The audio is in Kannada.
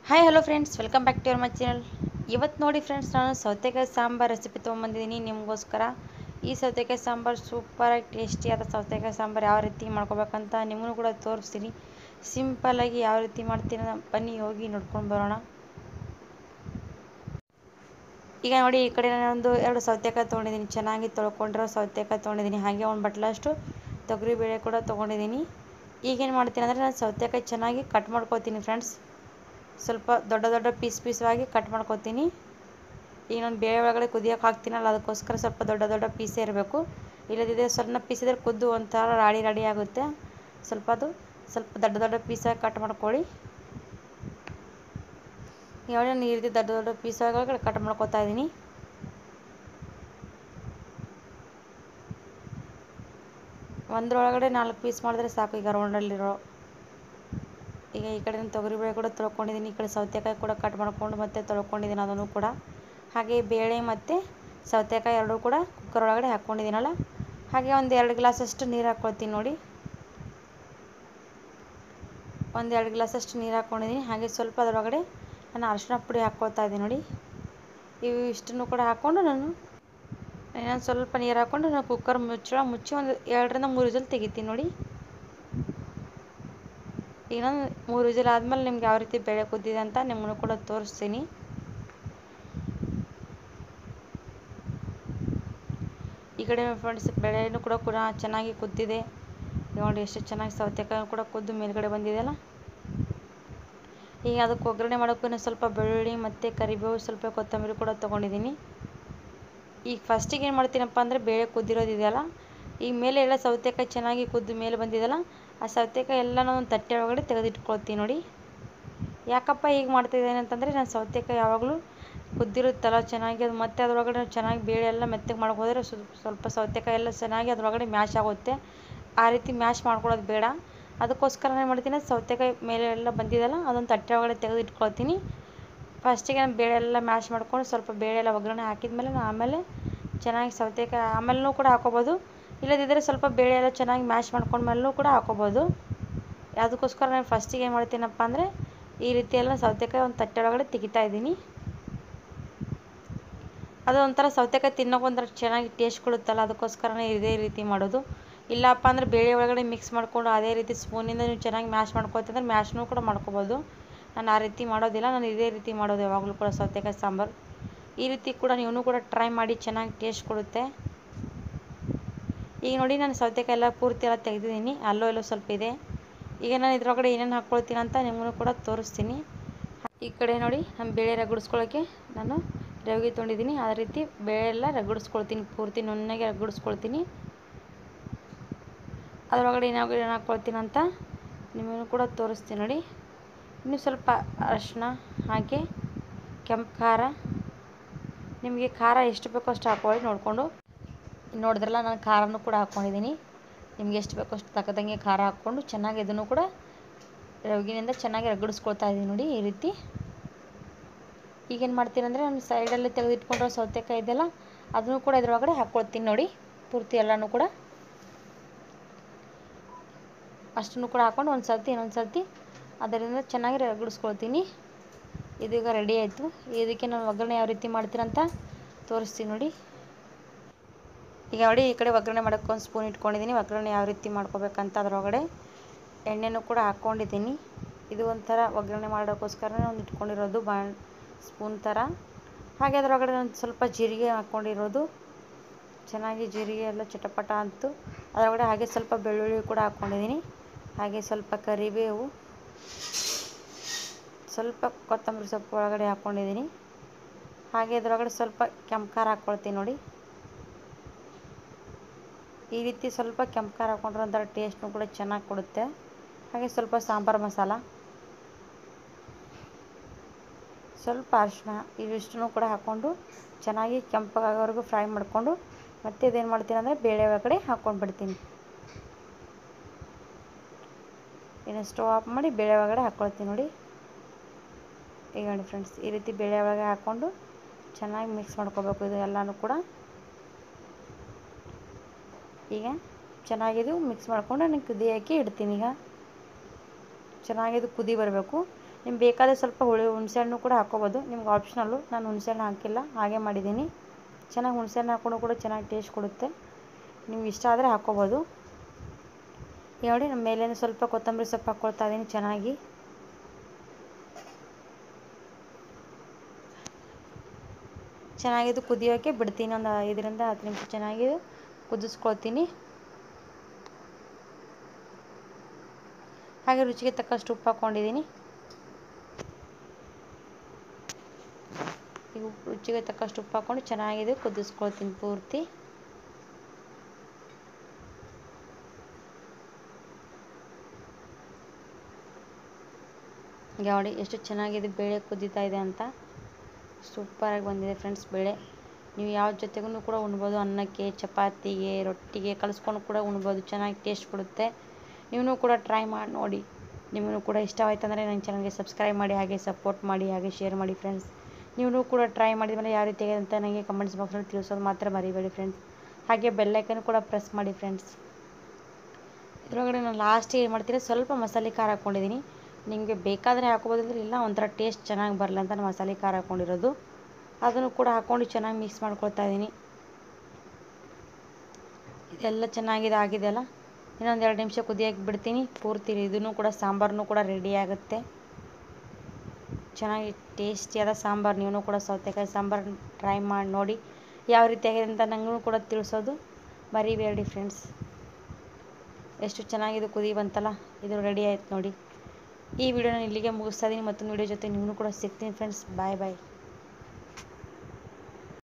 hi hello friends welcome back to your my channel ಇವತ್ತು ನೋಡಿ ಫ್ರೆಂಡ್ಸ್ ನಾನು ಸೌತೆಕಾಯಿ ಸಾಂಬಾರು ರೆಸಿಪಿ ತೊಗೊಂಬಂದಿದ್ದೀನಿ ನಿಮಗೋಸ್ಕರ ಈ ಸೌತೆಕಾಯಿ ಸಾಂಬಾರು ಸೂಪರಾಗಿ ಟೇಸ್ಟಿಯಾದ ಸೌತೆಕಾಯಿ ಸಾಂಬಾರು ಯಾವ ರೀತಿ ಮಾಡ್ಕೋಬೇಕಂತ ನಿಮಗೂ ಕೂಡ ತೋರಿಸ್ತೀನಿ ಸಿಂಪಲ್ಲಾಗಿ ಯಾವ ರೀತಿ ಮಾಡ್ತೀನಿ ಬನ್ನಿ ಹೋಗಿ ನೋಡ್ಕೊಂಡು ಬರೋಣ ಈಗ ನೋಡಿ ಈ ಕಡೆ ನಾನೊಂದು ಎರಡು ಸೌತೆಕಾಯಿ ತೊಗೊಂಡಿದ್ದೀನಿ ಚೆನ್ನಾಗಿ ತೊಳ್ಕೊಂಡಿರೋ ಸೌತೆಕಾಯಿ ತೊಗೊಂಡಿದ್ದೀನಿ ಹಾಗೆ ಒಂದು ಬಟ್ಲಷ್ಟು ತೊಗರಿಬೇಳೆ ಕೂಡ ತೊಗೊಂಡಿದ್ದೀನಿ ಈಗೇನು ಮಾಡ್ತೀನಿ ಅಂದರೆ ನಾನು ಸೌತೆಕಾಯಿ ಚೆನ್ನಾಗಿ ಕಟ್ ಮಾಡ್ಕೊತೀನಿ ಫ್ರೆಂಡ್ಸ್ ಸ್ವಲ್ಪ ದೊಡ್ಡ ದೊಡ್ಡ ಪೀಸ್ ಪೀಸಾಗಿ ಕಟ್ ಮಾಡ್ಕೊತೀನಿ ಈಗ ನಾನು ಬೇಳೆ ಒಳಗಡೆ ಕುದಿಯೋಕೆ ಹಾಕ್ತೀನಲ್ಲ ಅದಕ್ಕೋಸ್ಕರ ಸ್ವಲ್ಪ ದೊಡ್ಡ ದೊಡ್ಡ ಪೀಸೇ ಇರಬೇಕು ಇಲ್ಲದಿದ್ದರೆ ಸಣ್ಣ ಪೀಸ್ ಇದ್ದರೆ ಕುದ್ದು ಒಂಥರ ರಾಡಿ ರಾಡಿ ಆಗುತ್ತೆ ಸ್ವಲ್ಪ ಅದು ಸ್ವಲ್ಪ ದೊಡ್ಡ ದೊಡ್ಡ ಪೀಸಾಗಿ ಕಟ್ ಮಾಡ್ಕೊಳ್ಳಿ ಇವಾಗ ನಾನು ಈ ರೀತಿ ದೊಡ್ಡ ದೊಡ್ಡ ಪೀಸಾಗಿ ಕಟ್ ಮಾಡ್ಕೊತಾ ಇದ್ದೀನಿ ಒಂದರೊಳಗಡೆ ನಾಲ್ಕು ಪೀಸ್ ಮಾಡಿದ್ರೆ ಸಾಕು ಈಗ ರೌಂಡಲ್ಲಿರೋ ಈಗ ಈ ಕಡೆ ತೊಗರಿಬೇಳೆ ಕೂಡ ತೊಳ್ಕೊಂಡಿದ್ದೀನಿ ಈ ಕಡೆ ಸೌತೆಕಾಯಿ ಕೂಡ ಕಟ್ ಮಾಡ್ಕೊಂಡು ಮತ್ತೆ ತೊಳ್ಕೊಂಡಿದ್ದೀನಿ ಅದನ್ನು ಕೂಡ ಹಾಗೆ ಬೇಳೆ ಮತ್ತು ಸೌತೆಕಾಯಿ ಎರಡೂ ಕೂಡ ಕುಕ್ಕರ್ ಒಳಗಡೆ ಹಾಕ್ಕೊಂಡಿದ್ದೀನಲ್ಲ ಹಾಗೆ ಒಂದು ಎರಡು ಗ್ಲಾಸಷ್ಟು ನೀರು ಹಾಕ್ಕೊಳ್ತೀನಿ ನೋಡಿ ಒಂದು ಎರಡು ಗ್ಲಾಸಷ್ಟು ನೀರು ಹಾಕ್ಕೊಂಡಿದ್ದೀನಿ ಹಾಗೆ ಸ್ವಲ್ಪ ಅದರೊಳಗಡೆ ನಾನು ಅರಿಶಿನ ಪುಡಿ ಹಾಕ್ಕೊಳ್ತಾ ಇದ್ದೀನಿ ನೋಡಿ ಇವು ಇಷ್ಟನ್ನು ಕೂಡ ಹಾಕ್ಕೊಂಡು ನಾನು ಇನ್ನೊಂದು ಸ್ವಲ್ಪ ನೀರು ಹಾಕ್ಕೊಂಡು ನಾನು ಕುಕ್ಕರ್ ಮುಚ್ಚಳ ಮುಚ್ಚಿ ಒಂದು ಎರಡರಿಂದ ಮೂರು ವಿಜಲ್ ತೆಗಿತೀನಿ ನೋಡಿ ಇನ್ನೊಂದು ಮೂರು ವಿಜಲ್ ಆದಮೇಲೆ ನಿಮ್ಗೆ ಯಾವ ರೀತಿ ಬೇಳೆ ಕುದ್ದಿದೆ ಅಂತ ನಿಮ್ಮನ್ನು ಕೂಡ ತೋರಿಸ್ತೀನಿ ಈ ಕಡೆ ಫ್ರೆಂಡ್ಸ್ ಬೇಳೆನೂ ಕೂಡ ಕೂಡ ಚೆನ್ನಾಗಿ ಕುದ್ದಿದೆ ನೋಡಿ ಎಷ್ಟು ಚೆನ್ನಾಗಿ ಸೌತೆಕಾಯಿ ಕೂಡ ಕುದ್ದು ಮೇಲ್ಗಡೆ ಬಂದಿದೆಯಲ್ಲ ಈಗ ಅದಕ್ಕೆ ಒಗ್ಗರಣೆ ಮಾಡೋಕ್ಕೂ ಸ್ವಲ್ಪ ಬೆಳ್ಳುಳ್ಳಿ ಮತ್ತು ಕರಿಬೇವು ಸ್ವಲ್ಪ ಕೊತ್ತಂಬರಿ ಕೂಡ ತೊಗೊಂಡಿದ್ದೀನಿ ಈಗ ಫಸ್ಟಿಗೆ ಏನು ಮಾಡ್ತೀನಪ್ಪ ಅಂದರೆ ಬೇಳೆ ಕುದ್ದಿರೋದಿದೆಯಲ್ಲ ಈಗ ಮೇಲೆ ಎಲ್ಲ ಸೌತೆಕಾಯಿ ಚೆನ್ನಾಗಿ ಕುದ್ದು ಮೇಲೆ ಬಂದಿದೆಯಲ್ಲ ಆ ಸೌತೆಕಾಯಿ ಎಲ್ಲ ಒಂದು ತಟ್ಟೆ ಒಳಗಡೆ ತೆಗೆದಿಟ್ಕೊಳ್ತೀನಿ ನೋಡಿ ಯಾಕಪ್ಪ ಹೀಗೆ ಮಾಡ್ತಿದ್ದೇನೆ ಅಂತಂದರೆ ನಾನು ಸೌತೆಕಾಯಿ ಯಾವಾಗಲೂ ಕುದ್ದಿರುತ್ತಲ್ಲ ಚೆನ್ನಾಗಿ ಅದು ಮತ್ತೆ ಅದರೊಳಗಡೆ ಚೆನ್ನಾಗಿ ಬೇಳೆ ಎಲ್ಲ ಮೆತ್ತಗೆ ಮಾಡಕ್ಕೆ ಹೋದರೆ ಸ್ವಲ್ಪ ಸೌತೆಕಾಯಿ ಎಲ್ಲ ಚೆನ್ನಾಗಿ ಅದರೊಳಗಡೆ ಮ್ಯಾಶ್ ಆಗುತ್ತೆ ಆ ರೀತಿ ಮ್ಯಾಶ್ ಮಾಡ್ಕೊಳ್ಳೋದು ಬೇಡ ಅದಕ್ಕೋಸ್ಕರ ಏನು ಮಾಡ್ತೀನಿ ಸೌತೆಕಾಯಿ ಮೇಲೆ ಎಲ್ಲ ಬಂದಿದೆಯಲ್ಲ ಅದೊಂದು ತಟ್ಟೆ ಒಳಗಡೆ ತೆಗೆದು ಇಟ್ಕೊಳ್ತೀನಿ ಫಸ್ಟಿಗೆ ನಾನು ಬೇಳೆ ಎಲ್ಲ ಮ್ಯಾಶ್ ಮಾಡ್ಕೊಂಡು ಸ್ವಲ್ಪ ಬೇಳೆ ಎಲ್ಲ ಒಗ್ಗರಣೆ ಹಾಕಿದ್ಮೇಲೆ ನಾನು ಆಮೇಲೆ ಚೆನ್ನಾಗಿ ಸೌತೆಕಾಯಿ ಆಮೇಲೂ ಕೂಡ ಹಾಕೋಬೋದು ಇಲ್ಲದಿದ್ದರೆ ಸ್ವಲ್ಪ ಬೇಳೆ ಎಲ್ಲ ಚೆನ್ನಾಗಿ ಮ್ಯಾಶ್ ಮಾಡ್ಕೊಂಡ್ಮೇಲೂ ಕೂಡ ಹಾಕೋಬೋದು ಅದಕ್ಕೋಸ್ಕರ ನಾನು ಫಸ್ಟಿಗೆ ಏನು ಮಾಡ್ತೀನಪ್ಪ ಅಂದರೆ ಈ ರೀತಿ ಎಲ್ಲ ಸೌತೆಕಾಯಿ ಒಂದು ತಟ್ಟೆ ಒಳಗಡೆ ತೆಗಿತಾ ಇದ್ದೀನಿ ಅದು ಒಂಥರ ಸೌತೆಕಾಯಿ ತಿನ್ನೋಕೆ ಒಂಥರ ಚೆನ್ನಾಗಿ ಟೇಸ್ಟ್ ಕೊಡುತ್ತಲ್ಲ ಅದಕ್ಕೋಸ್ಕರನೇ ಇದೇ ರೀತಿ ಮಾಡೋದು ಇಲ್ಲಪ್ಪ ಅಂದರೆ ಬೇಳೆ ಒಳಗಡೆ ಮಿಕ್ಸ್ ಮಾಡಿಕೊಂಡು ಅದೇ ರೀತಿ ಸ್ಪೂನಿಂದ ನೀವು ಚೆನ್ನಾಗಿ ಮ್ಯಾಶ್ ಮಾಡ್ಕೊತಂದ್ರೆ ಮ್ಯಾಶ್ನೂ ಕೂಡ ಮಾಡ್ಕೋಬೋದು ನಾನು ಆ ರೀತಿ ಮಾಡೋದಿಲ್ಲ ನಾನು ಇದೇ ರೀತಿ ಮಾಡೋದು ಯಾವಾಗಲೂ ಕೂಡ ಸೌತೆಕಾಯಿ ಸಾಂಬಾರು ಈ ರೀತಿ ಕೂಡ ನೀವು ಕೂಡ ಟ್ರೈ ಮಾಡಿ ಚೆನ್ನಾಗಿ ಟೇಸ್ಟ್ ಕೊಡುತ್ತೆ ಈಗ ನೋಡಿ ನಾನು ಸೌತೆಕಾಯಿ ಎಲ್ಲ ಪೂರ್ತಿ ಎಲ್ಲ ತೆಗೆದಿದ್ದೀನಿ ಅಲ್ಲೋ ಎಲ್ಲೋ ಸ್ವಲ್ಪ ಇದೆ ಈಗ ನಾನು ಇದ್ರೊಳಗಡೆ ಏನೇನು ಹಾಕ್ಕೊಳ್ತೀನಿ ಅಂತ ನಿಮಗೂ ಕೂಡ ತೋರಿಸ್ತೀನಿ ಈ ಕಡೆ ನೋಡಿ ನಮ್ಮ ಬೇಳೆ ರಗಡಿಸ್ಕೊಳ್ಳೋಕ್ಕೆ ನಾನು ರವಿಗೆ ತೊಗೊಂಡಿದ್ದೀನಿ ಅದೇ ರೀತಿ ಬೇಳೆ ಎಲ್ಲ ರಗಡಿಸ್ಕೊಳ್ತೀನಿ ಪೂರ್ತಿ ನುಣ್ಣಗೆ ರಗಡಿಸ್ಕೊಳ್ತೀನಿ ಅದರೊಳಗಡೆ ಏನಾಗ ಏನು ಹಾಕ್ಕೊಳ್ತೀನಿ ಅಂತ ನಿಮಗೂ ಕೂಡ ತೋರಿಸ್ತೀನಿ ನೋಡಿ ಇನ್ನು ಸ್ವಲ್ಪ ಅರಿಶಿನ ಹಾಗೆ ಕೆಂಪು ಖಾರ ನಿಮಗೆ ಖಾರ ಎಷ್ಟು ಬೇಕೋ ಅಷ್ಟು ಹಾಕ್ಕೊಳ್ಳಿ ನೋಡಿಕೊಂಡು ನೋಡಿದ್ರಲ್ಲ ನಾನು ಖಾರನೂ ಕೂಡ ಹಾಕ್ಕೊಂಡಿದ್ದೀನಿ ನಿಮ್ಗೆ ಎಷ್ಟು ಬೇಕೋ ಅಷ್ಟು ತಕ್ಕದಂಗೆ ಖಾರ ಹಾಕ್ಕೊಂಡು ಚೆನ್ನಾಗಿ ಇದನ್ನು ಕೂಡ ರವಿಗಿನಿಂದ ಚೆನ್ನಾಗಿ ರಗಡಿಸ್ಕೊಳ್ತಾ ಇದ್ದೀನಿ ನೋಡಿ ಈ ರೀತಿ ಈಗೇನು ಮಾಡ್ತೀನಿ ಅಂದರೆ ನಾನು ಸೈಡಲ್ಲಿ ತೆಗೆದಿಟ್ಕೊಂಡಿರೋ ಸೌತೆಕಾಯಿ ಇದೆಯಲ್ಲ ಅದನ್ನು ಕೂಡ ಇದ್ರೊಳಗಡೆ ಹಾಕ್ಕೊಳ್ತೀನಿ ನೋಡಿ ಪೂರ್ತಿ ಎಲ್ಲನೂ ಕೂಡ ಅಷ್ಟನ್ನು ಕೂಡ ಹಾಕ್ಕೊಂಡು ಒಂದು ಸರ್ತಿ ಇನ್ನೊಂದು ಸರ್ತಿ ಅದರಿಂದ ಚೆನ್ನಾಗಿ ರಗಡಿಸ್ಕೊಳ್ತೀನಿ ಇದೀಗ ರೆಡಿ ಆಯಿತು ಇದಕ್ಕೆ ನಾನು ಒಗ್ಗರಣೆ ಯಾವ ರೀತಿ ಮಾಡ್ತೀರಂತ ತೋರಿಸ್ತೀನಿ ನೋಡಿ ಈಗ ನೋಡಿ ಈ ಕಡೆ ಒಗ್ಗರಣೆ ಮಾಡೋಕ್ಕೆ ಒಂದು ಸ್ಪೂನ್ ಇಟ್ಕೊಂಡಿದ್ದೀನಿ ಒಗ್ಗರಣೆ ಯಾವ ರೀತಿ ಮಾಡ್ಕೋಬೇಕಂತ ಅದರೊಳಗಡೆ ಎಣ್ಣೆನೂ ಕೂಡ ಹಾಕ್ಕೊಂಡಿದ್ದೀನಿ ಇದು ಒಂಥರ ಒಗ್ಗರಣೆ ಮಾಡೋಕ್ಕೋಸ್ಕರನೇ ಒಂದು ಇಟ್ಕೊಂಡಿರೋದು ಬಾ ಸ್ಪೂನ್ ಥರ ಹಾಗೆ ಅದರೊಳಗಡೆ ಒಂದು ಸ್ವಲ್ಪ ಜೀರಿಗೆ ಹಾಕ್ಕೊಂಡಿರೋದು ಚೆನ್ನಾಗಿ ಜೀರಿಗೆ ಎಲ್ಲ ಚಟಪಟ ಅಂತು ಅದರೊಳಗಡೆ ಹಾಗೆ ಸ್ವಲ್ಪ ಬೆಳ್ಳುಳ್ಳಿ ಕೂಡ ಹಾಕ್ಕೊಂಡಿದ್ದೀನಿ ಹಾಗೆ ಸ್ವಲ್ಪ ಕರಿಬೇವು ಸ್ವಲ್ಪ ಕೊತ್ತಂಬರಿ ಸೊಪ್ಪು ಒಳಗಡೆ ಹಾಕ್ಕೊಂಡಿದ್ದೀನಿ ಹಾಗೆ ಅದರೊಳಗಡೆ ಸ್ವಲ್ಪ ಕೆಂಪು ಖಾರ ಹಾಕ್ಕೊಳ್ತೀನಿ ನೋಡಿ ಈ ರೀತಿ ಸ್ವಲ್ಪ ಕೆಂಪು ಖಾರ ಹಾಕ್ಕೊಂಡ್ರೆ ಒಂಥರ ಟೇಸ್ಟ್ನೂ ಕೂಡ ಚೆನ್ನಾಗಿ ಕೊಡುತ್ತೆ ಹಾಗೆ ಸ್ವಲ್ಪ ಸಾಂಬಾರು ಮಸಾಲ ಸ್ವಲ್ಪ ಅರಿಶಿನ ಇವಿಷ್ಟನ್ನು ಕೂಡ ಹಾಕ್ಕೊಂಡು ಚೆನ್ನಾಗಿ ಕೆಂಪಗಾಗೋವರೆಗೂ ಫ್ರೈ ಮಾಡಿಕೊಂಡು ಮತ್ತೆ ಇದೇನು ಮಾಡ್ತೀನಿ ಅಂದರೆ ಬೇಳೆ ಒಳಗಡೆ ಹಾಕ್ಕೊಂಡು ಬಿಡ್ತೀನಿ ಇನ್ನು ಸ್ಟವ್ ಆಫ್ ಮಾಡಿ ಬೇಳೆ ಒಳಗಡೆ ಹಾಕ್ಕೊಳ್ತೀನಿ ನೋಡಿ ಈಗ ನೋಡಿ ಫ್ರೆಂಡ್ಸ್ ಈ ರೀತಿ ಬೇಳೆ ಒಳಗೆ ಹಾಕ್ಕೊಂಡು ಚೆನ್ನಾಗಿ ಮಿಕ್ಸ್ ಮಾಡ್ಕೋಬೇಕು ಇದು ಎಲ್ಲನೂ ಕೂಡ ಈಗ ಚೆನ್ನಾಗಿದು ಮಿಕ್ಸ್ ಮಾಡಿಕೊಂಡು ನಾನು ಕುದಿಯೋಕ್ಕೆ ಇಡ್ತೀನಿ ಈಗ ಚೆನ್ನಾಗಿದು ಕುದಿ ಬರಬೇಕು ನಿಮ್ಗೆ ಬೇಕಾದರೆ ಸ್ವಲ್ಪ ಹುಳಿ ಹುಣಸೆಹಣ್ಣು ಕೂಡ ಹಾಕ್ಕೋಬೋದು ನಿಮ್ಗೆ ಆಪ್ಷನಲ್ಲು ನಾನು ಹುಣಸೆಹಣ್ಣು ಹಾಕಿಲ್ಲ ಹಾಗೆ ಮಾಡಿದ್ದೀನಿ ಚೆನ್ನಾಗಿ ಹುಣಸೆಹಣ್ಣು ಹಾಕ್ಕೊಂಡು ಕೂಡ ಚೆನ್ನಾಗಿ ಟೇಸ್ಟ್ ಕೊಡುತ್ತೆ ನಿಮ್ಗೆ ಇಷ್ಟ ಆದರೆ ಹಾಕ್ಕೋಬೋದು ಈಗ ನೋಡಿ ನಮ್ಮ ಮೇಲೆ ಸ್ವಲ್ಪ ಕೊತ್ತಂಬರಿ ಸೊಪ್ಪು ಹಾಕ್ಕೊಳ್ತಾ ಇದ್ದೀನಿ ಚೆನ್ನಾಗಿ ಚೆನ್ನಾಗಿದು ಕುದಿಯೋಕ್ಕೆ ಬಿಡ್ತೀನಿ ಒಂದು ಐದರಿಂದ ಹತ್ತು ನಿಮಿಷ ಚೆನ್ನಾಗಿ ಕುದಿಸ್ಕೊಳ್ತೀನಿ ಹಾಗೆ ರುಚಿಗೆ ತಕ್ಕಷ್ಟು ಉಪ್ಪು ಹಾಕ್ಕೊಂಡಿದ್ದೀನಿ ಈಗ ರುಚಿಗೆ ತಕ್ಕಷ್ಟು ಉಪ್ಪು ಹಾಕ್ಕೊಂಡು ಚೆನ್ನಾಗಿದೆ ಕುದಿಸ್ಕೊಳ್ತೀನಿ ಪೂರ್ತಿ ನೋಡಿ ಎಷ್ಟು ಚೆನ್ನಾಗಿದೆ ಬೇಳೆ ಕುದೀತಾ ಇದೆ ಅಂತ ಸೂಪರಾಗಿ ಬಂದಿದೆ ಫ್ರೆಂಡ್ಸ್ ಬೇಳೆ ನೀವು ಯಾವ ಜೊತೆಗೂ ಕೂಡ ಉಣ್ಬೋದು ಅನ್ನಕ್ಕೆ ಚಪಾತಿಗೆ ರೊಟ್ಟಿಗೆ ಕಲಿಸ್ಕೊಂಡು ಕೂಡ ಉಣ್ಬೋದು ಚೆನ್ನಾಗಿ ಟೇಸ್ಟ್ ಕೊಡುತ್ತೆ ನೀವು ಕೂಡ ಟ್ರೈ ಮಾಡಿ ನೋಡಿ ನಿಮಗೂ ಕೂಡ ಇಷ್ಟವಾಯ್ತು ಅಂದರೆ ನನ್ನ ಚಾನಲ್ಗೆ ಸಬ್ಸ್ಕ್ರೈಬ್ ಮಾಡಿ ಹಾಗೆ ಸಪೋರ್ಟ್ ಮಾಡಿ ಹಾಗೆ ಶೇರ್ ಮಾಡಿ ಫ್ರೆಂಡ್ಸ್ ನೀವು ಕೂಡ ಟ್ರೈ ಮಾಡಿದ್ಮೇಲೆ ಯಾವ ರೀತಿ ಆಗಿದೆ ಅಂತ ನನಗೆ ಕಮೆಂಟ್ಸ್ ಬಾಕ್ಸಲ್ಲಿ ತಿಳಿಸೋದು ಮಾತ್ರ ಮರಿಬೇಡಿ ಫ್ರೆಂಡ್ಸ್ ಹಾಗೆ ಬೆಲ್ಲೈಕನ್ ಕೂಡ ಪ್ರೆಸ್ ಮಾಡಿ ಫ್ರೆಂಡ್ಸ್ ಇದರೊಳಗಡೆ ನಾನು ಲಾಸ್ಟಿಗೆ ಏನು ಮಾಡ್ತೀನಿ ಸ್ವಲ್ಪ ಮಸಾಲೆ ಖಾರ ಹಾಕ್ಕೊಂಡಿದ್ದೀನಿ ನಿಮಗೆ ಬೇಕಾದರೆ ಹಾಕೋಬೋದಿಲ್ಲ ಇಲ್ಲ ಒಂಥರ ಟೇಸ್ಟ್ ಚೆನ್ನಾಗಿ ಬರಲ್ಲ ಅಂತ ನಾನು ಮಸಾಲೆ ಖಾರ ಹಾಕ್ಕೊಂಡಿರೋದು ಅದನ್ನು ಕೂಡ ಹಾಕ್ಕೊಂಡು ಚೆನ್ನಾಗಿ ಮಿಕ್ಸ್ ಮಾಡ್ಕೊಳ್ತಾ ಇದ್ದೀನಿ ಇದೆಲ್ಲ ಚೆನ್ನಾಗಿದೆ ಆಗಿದೆ ಅಲ್ಲ ಇನ್ನೊಂದು ಎರಡು ನಿಮಿಷ ಕುದಿಯೋಕೆ ಬಿಡ್ತೀನಿ ಪೂರ್ತಿ ಇದನ್ನು ಕೂಡ ಸಾಂಬಾರನ್ನು ಕೂಡ ರೆಡಿ ಆಗುತ್ತೆ ಚೆನ್ನಾಗಿ ಟೇಸ್ಟಿಯಾದ ಸಾಂಬಾರು ನೀವು ಕೂಡ ಸೌತೆಕಾಯಿ ಸಾಂಬಾರು ಟ್ರೈ ಮಾಡಿ ನೋಡಿ ಯಾವ ರೀತಿಯಾಗಿದೆ ಅಂತ ನನಗೂ ಕೂಡ ತಿಳಿಸೋದು ಮರಿಬೇಡಿ ಫ್ರೆಂಡ್ಸ್ ಎಷ್ಟು ಚೆನ್ನಾಗಿದೆ ಕುದಿ ಬಂತಲ್ಲ ಇದು ರೆಡಿ ಆಯ್ತು ನೋಡಿ ಈ ವಿಡಿಯೋನ ಇಲ್ಲಿಗೆ ಮುಗಿಸ್ತಾ ಇದ್ದೀನಿ ಮತ್ತೊಂದು ವಿಡಿಯೋ ಜೊತೆ ನೀವು ಕೂಡ ಸಿಗ್ತೀನಿ ಫ್ರೆಂಡ್ಸ್ ಬಾಯ್ ಬಾಯ್